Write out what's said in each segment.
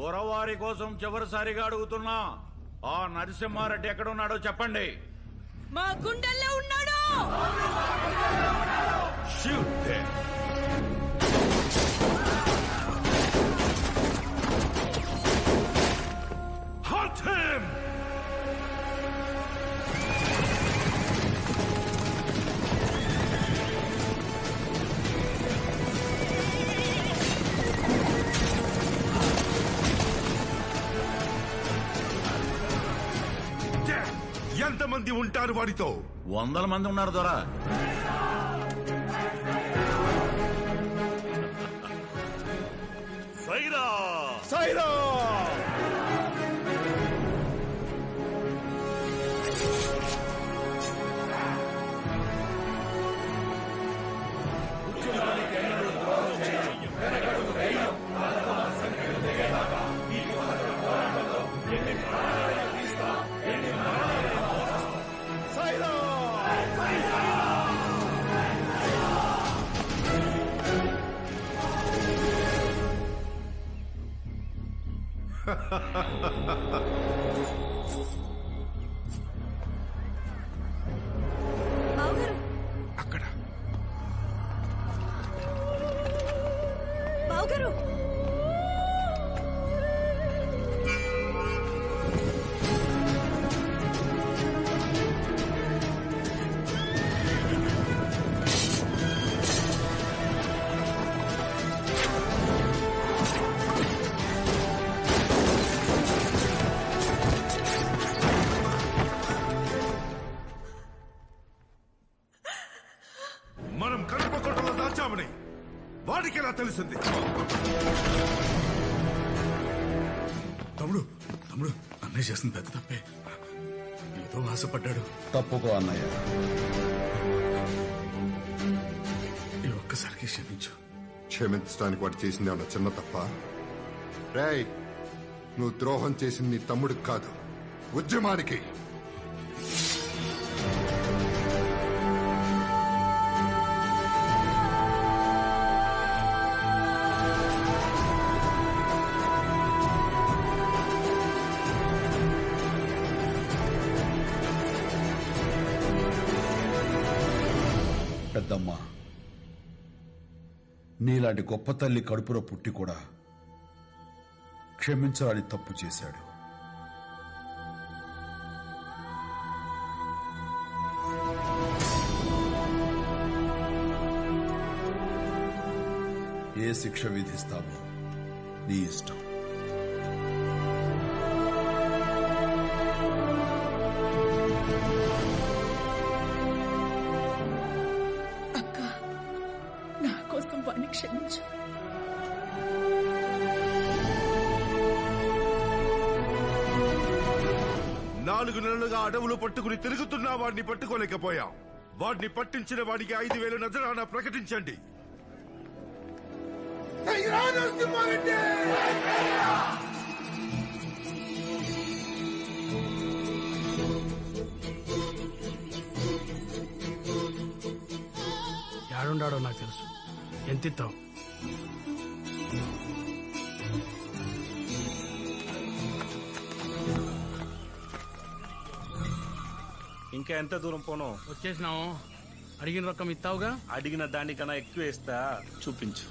దొరవారి కోసం చివరిసారిగా అడుగుతున్నా ఆ నరసింహారెడ్డి ఎక్కడున్నాడో చెప్పండి మా గుండెల్లో ఉన్నాడు Shoot them. Hunt him! ఎంతమంది ఉంటారు వాడితో వందల మంది ఉన్నారు దొర సైరా సైరా బావగారు అక్కడ బావగారు మనం కడప కోటలో దాచామని వాడికి ఎలా తెలిసింది తమ్ముడు తమ్ముడు అన్నయ్య చేసిన పెద్ద తప్పే ఏదో ఆశపడ్డాడు తప్పుకో అన్నయ్య ఈ ఒక్కసారికి క్షమించు క్షమించడానికి వాడు చేసింది ఏమన్నా చిన్న తప్ప రేయ్ నువ్వు ద్రోహం చేసింది నీ తమ్ముడికి కాదు ఉద్యమానికి పెద్దమ్మ నీలాంటి గొప్ప తల్లి కడుపులో పుట్టి కూడా క్షమించాలని తప్పు చేశాడు ఏ శిక్ష విధిస్తావో నీ ఇష్టం అక్క నా కోసం వాడిని క్షమించు నాలుగు నెలలుగా అడవులు పట్టుకుని తిరుగుతున్నా వాడిని పట్టుకోలేకపోయాం వాడిని పట్టించిన వాడికి ఐదు వేలు నజరానా ప్రకటించండి యాడుండాడో నాకు తెలుసు ఎంత ఇస్తావు ఇంకా ఎంత దూరం పోను వచ్చేసినావు అడిగిన రకం ఇస్తావుగా అడిగిన దానికన్నా ఎక్కువ వేస్తా చూపించు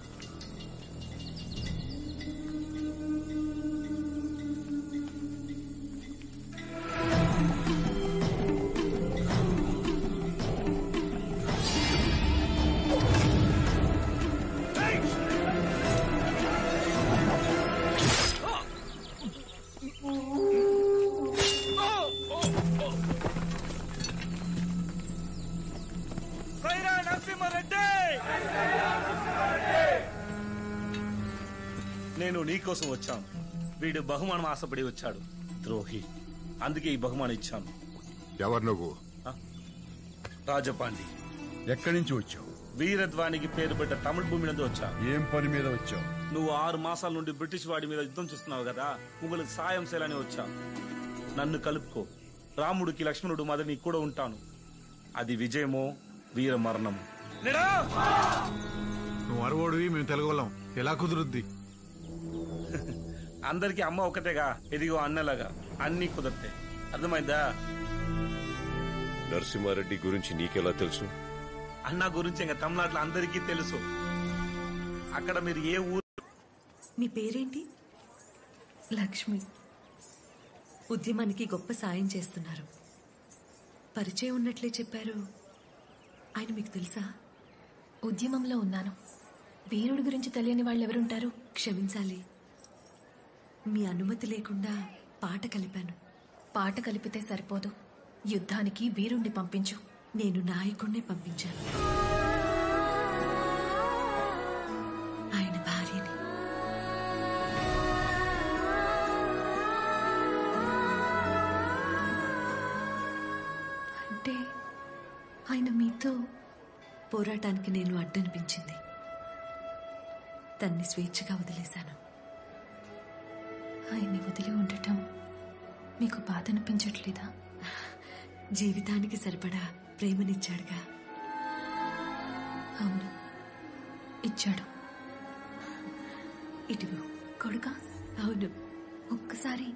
నేను నీకోసం వచ్చాను వీడు బహుమానం ఆశపడి వచ్చాడు ద్రోహి అందుకే ఈ బహుమానం ఇచ్చాను ఎవరు నువ్వు రాజపాండి ఎక్కడి నుంచి వచ్చావు వీరధ్వానికి పేరు పెట్ట తమిళ భూమి నుండి వచ్చా ఏం పని మీద వచ్చావు నువ్వు ఆరు మాసాల నుండి బ్రిటిష్ వాడి మీద యుద్ధం చేస్తున్నావు కదా ముగ్గులకు సాయం చేయాలని వచ్చా నన్ను కలుపుకో రాముడికి లక్ష్మణుడు మదర్ నీకు కూడా ఉంటాను అది విజయమో వీర మరణము నువ్వు అరవోడివి మేము తెలుగులం ఎలా కుదురుద్ది అందరికి అమ్మ ఒకటేగా ఎదిగో అన్నలాగా అన్ని కుదరతాయి అర్థమైందా నరసింహారెడ్డి గురించి నీకెలా తెలుసు అన్న గురించి ఇంకా తమిళనాడులో అందరికీ తెలుసు అక్కడ మీరు ఏ ఊరు మీ పేరేంటి లక్ష్మి ఉద్యమానికి గొప్ప సాయం చేస్తున్నారు పరిచయం ఉన్నట్లే చెప్పారు ఆయన మీకు తెలుసా ఉద్యమంలో ఉన్నాను వీరుడి గురించి తెలియని వాళ్ళు ఎవరుంటారు క్షమించాలి మీ అనుమతి లేకుండా పాట కలిపాను పాట కలిపితే సరిపోదు యుద్ధానికి వీరుణ్ణి పంపించు నేను నాయకుణ్ణి పంపించాను ఆయన భార్యని అంటే ఆయన మీతో పోరాటానికి నేను అడ్డనిపించింది తన్ని స్వేచ్ఛగా వదిలేశాను ఆయన్ని వదిలి ఉండటం మీకు బాధ అనిపించట్లేదా జీవితానికి సరిపడా ప్రేమనిచ్చాడుగా అవును ఇచ్చాడు ఇటువు కొడుక అవును ఒక్కసారి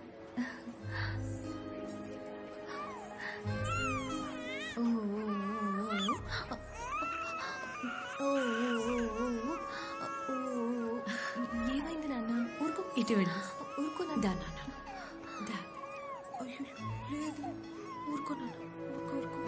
ఓ, ఓ, ఓ, ఓ, ఓ, ఓ. ఏమైంది నాన్న ఊరుకో ఇటువంటి ఊరుకో దా నాన్న నాన్న దా అయ్యో, లేదు ఊరుకో నాన్న ఊరుకో ఊరుకో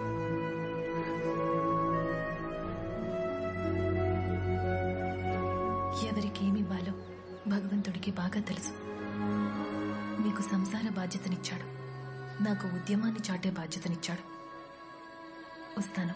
ఎవరికి ఏమి ఇవ్వాలో భగవంతుడికి బాగా తెలుసు మీకు సంసార బాధ్యతనిచ్చాడు నాకు ఉద్యమాన్ని చాటే బాధ్యతనిచ్చాడు వస్తాను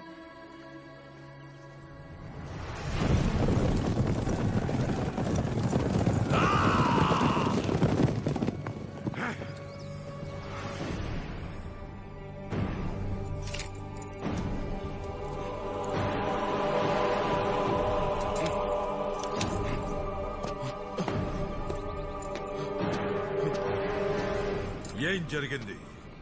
ఏం జరిగింది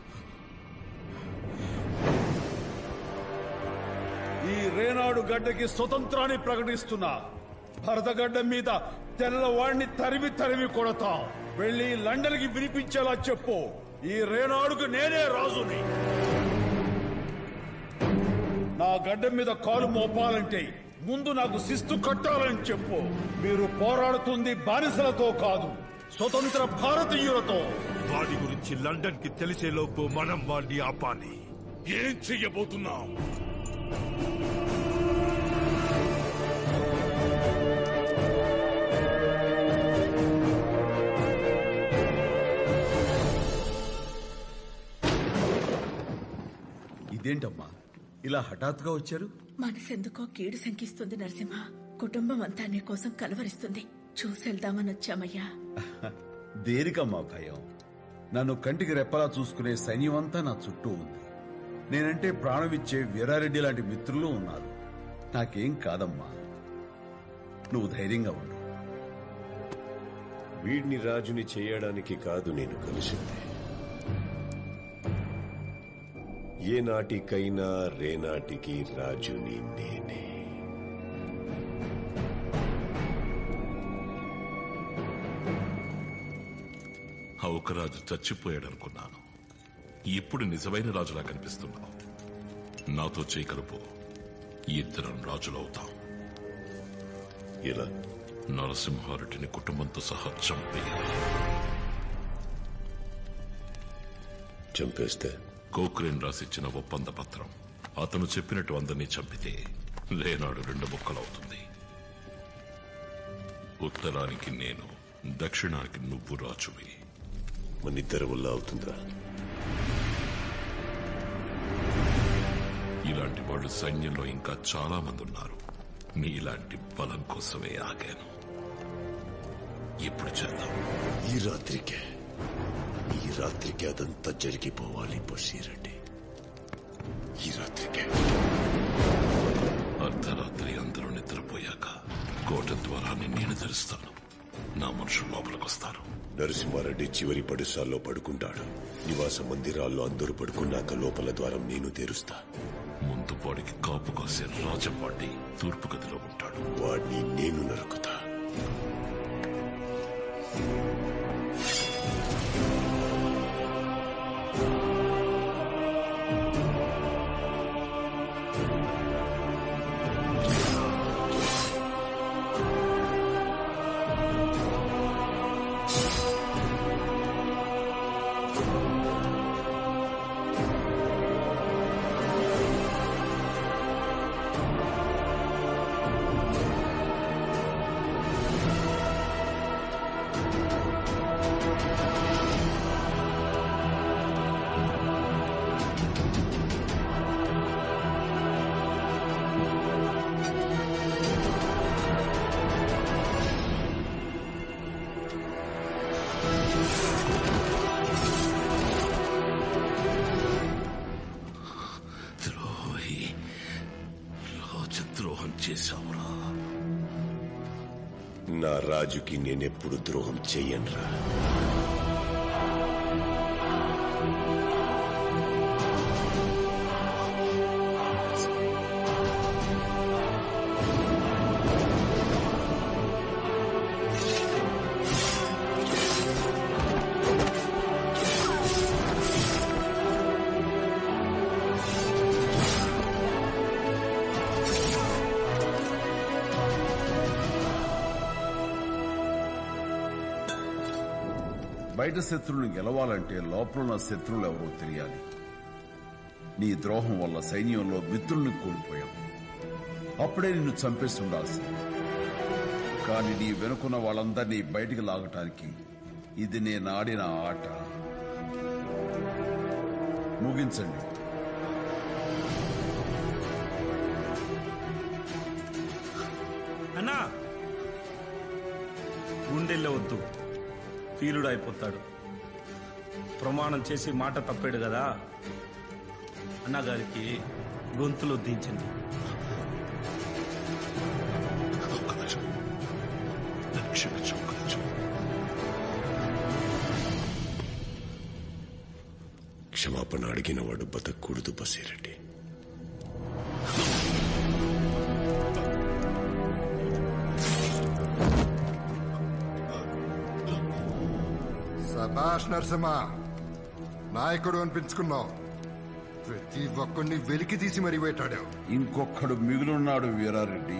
ఈ రేనాడు గడ్డకి స్వతంత్రాన్ని ప్రకటిస్తున్నా భరతగడ్డ మీద తెల్లవాడిని తరిమి తరిమి కొడతాం వెళ్ళి లండన్ కి వినిపించేలా చెప్పు ఈ రేనాడుకు నేనే రాజుని నా గడ్డ మీద కాలు మోపాలంటే ముందు నాకు శిస్తు కట్టాలని చెప్పు మీరు పోరాడుతుంది బానిసలతో కాదు స్వతంత్ర భారతీయులతో వాడి గురించి లండన్ కి తెలిసేలోపు మనం వాడిని ఆపాలి ఏం చెయ్యబోతున్నాం ఇదేంటమ్మా ఇలా హఠాత్తుగా వచ్చారు మనసెందుకో కీడు శంకిస్తుంది నరసింహ కుటుంబం అంతా నీ కోసం కలవరిస్తుంది చూసెళ్దామని వచ్చామయ్యా దేనికమ్మా భయం నన్ను కంటికి రెప్పలా చూసుకునే సైన్యం అంతా నా చుట్టూ ఉంది నేనంటే ప్రాణమిచ్చే వీరారెడ్డి లాంటి మిత్రులు ఉన్నారు నాకేం కాదమ్మా నువ్వు ధైర్యంగా ఉండు వీడిని రాజుని చేయడానికి కాదు నేను కలిసింది ఏ నాటికైనా రేనాటికి రాజుని నేనే హౌకరాజు చచ్చిపోయాడనుకున్నాను ఇప్పుడు నిజమైన రాజులా కనిపిస్తున్నావు నాతో చేయకలుపు ఇద్దరం రాజులవుతాం ఇలా నరసింహారెడ్డిని కుటుంబంతో సహా చంపేయాలి చంపేస్తే కోక్రేన్ రాసిచ్చిన ఒప్పంద పత్రం అతను చెప్పినట్టు అందరినీ చంపితే లేనాడు రెండు ముక్కలవుతుంది ఉత్తరానికి నేను దక్షిణానికి నువ్వు రాజువి మనిద్దరి వల్ల అవుతుందా ఇలాంటి వాళ్ళు సైన్యంలో ఇంకా చాలా మంది ఉన్నారు మీలాంటి బలం కోసమే ఆగాను ఇప్పుడు చేద్దాం ఈ రాత్రికే ఈ రాత్రికి అదంతా జరిగిపోవాలి బషీరెడ్డి ఈ రాత్రికే అర్ధరాత్రి అందరూ నిద్రపోయాక కోట ద్వారాన్ని నేను తెరుస్తాను నా మనుషులు లోపలికొస్తారు నరసింహారెడ్డి చివరి పడుసాల్లో పడుకుంటాడు నివాస మందిరాల్లో అందరూ పడుకున్నాక లోపల ద్వారం నేను తెరుస్తా ముందు వాడికి కాపు కాసే రాజపాటి తూర్పు గదిలో ఉంటాడు వాడిని నేను నరుకుతా చేశావురా నా రాజుకి నేనెప్పుడు ద్రోహం చెయ్యనురా బయట శత్రువుని గెలవాలంటే లోపలున్న శత్రువులు ఎవరో తెలియాలి నీ ద్రోహం వల్ల సైన్యంలో మిత్రుల్ని కోల్పోయావు అప్పుడే నిన్ను చంపేసి ఉండాల్సింది కానీ నీ వెనుకున్న వాళ్ళందరినీ బయటికి లాగటానికి ఇది నేను ఆడిన ఆట ముగించండి అన్నా గుండెల్లో వద్దు ఫీలుడు అయిపోతాడు ప్రమాణం చేసి మాట తప్పాడు కదా అన్నగారికి గొంతులో దించండి క్షమించు క్షమించు క్షమాపణ అడిగిన వాడు బతకూడదు బసిరెడ్డి సభాష్ నరసింహ నాయకుడు అనిపించుకున్నావు ప్రతి ఒక్కడిని వెలికి తీసి మరీ వేటాడావు ఇంకొక్కడు మిగులున్నాడు వీరారెడ్డి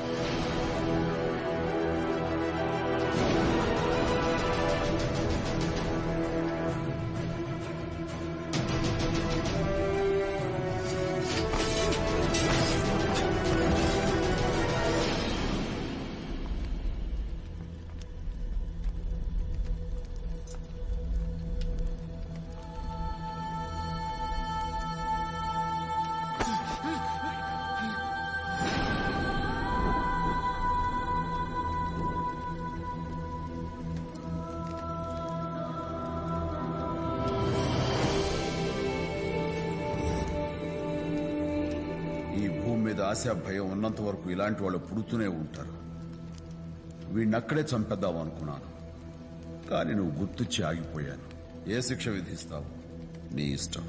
ఈ భూమి మీద ఆశ భయం ఉన్నంత వరకు ఇలాంటి వాళ్ళు పుడుతూనే ఉంటారు వీడిని అక్కడే చంపేద్దాం అనుకున్నాను కానీ నువ్వు గుర్తొచ్చి ఆగిపోయాను ఏ శిక్ష విధిస్తావు నీ ఇష్టం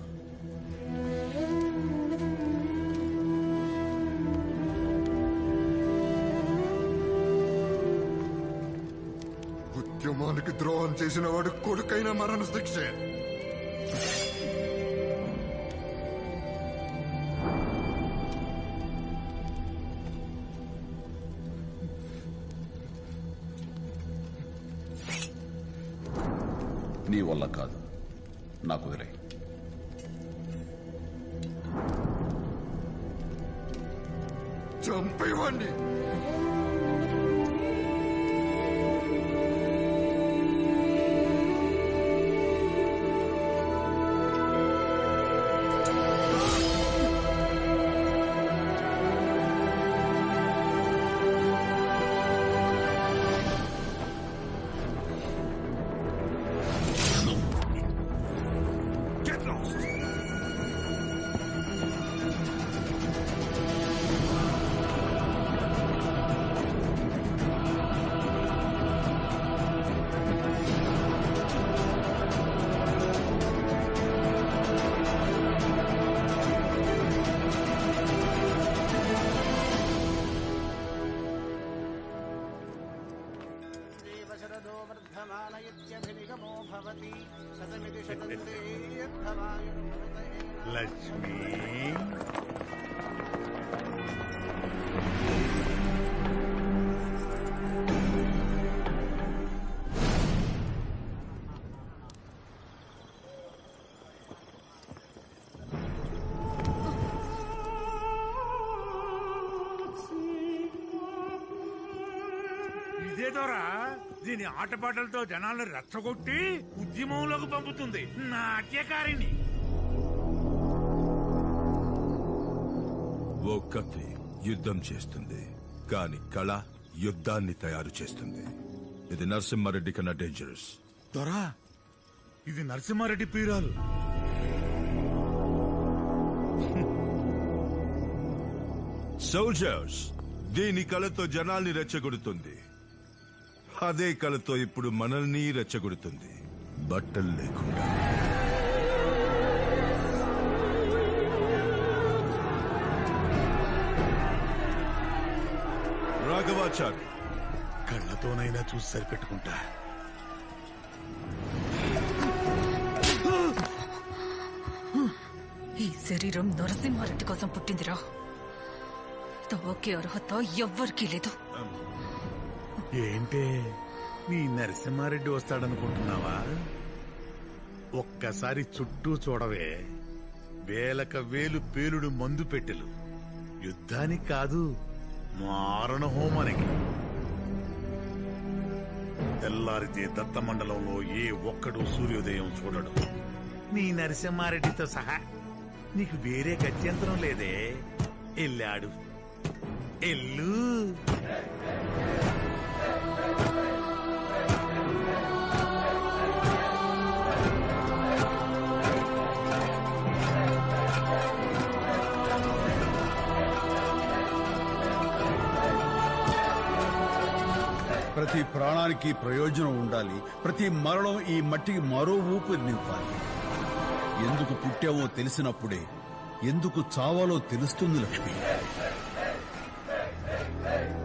ఉద్యమానికి ద్రోహం చేసిన వాడు కొడుకైన మరణ శిక్షే నీ వల్ల కాదు నాకు వదిలే చంపేవాణ్ణి లక్ష్మి ఇదేదోరా దీని ఆటపాటలతో జనాలను రెచ్చగొట్టి ఉద్యమంలోకి పంపుతుంది నాట్యకారిణి ఓ కత్తి యుద్ధం చేస్తుంది కాని కళ యుద్ధాన్ని తయారు చేస్తుంది ఇది నరసింహారెడ్డి కన్నా డేంజరస్ దొరా ఇది నరసింహారెడ్డి పీడాలు సోల్జర్స్ దీని కళతో జనాల్ని రెచ్చగొడుతుంది అదే కళతో ఇప్పుడు మనల్ని రెచ్చగొడుతుంది బట్టలు లేకుండా రాఘవాచారి కళ్ళతోనైనా చూసి సరిపెట్టుకుంటా ఈ శరీరం నరసింహారెడ్డి కోసం పుట్టిందిరా తోకే అర్హత ఎవ్వరికీ లేదు ఏంటే నీ నరసింహారెడ్డి వస్తాడనుకుంటున్నావా ఒక్కసారి చుట్టూ చూడవే వేలక వేలు పేలుడు మందు పెట్టెలు యుద్ధానికి కాదు మారణ హోమానికి తెల్లారితే దత్తమండలంలో ఏ ఒక్కడు సూర్యోదయం చూడడు నీ నరసింహారెడ్డితో సహా నీకు వేరే గత్యంతరం లేదే ఎల్లాడు ఎల్లు ప్రతి ప్రాణానికి ప్రయోజనం ఉండాలి ప్రతి మరణం ఈ మట్టికి మరో ఊపిరి నింపాలి ఎందుకు పుట్టామో తెలిసినప్పుడే ఎందుకు చావాలో తెలుస్తుంది లక్ష్మి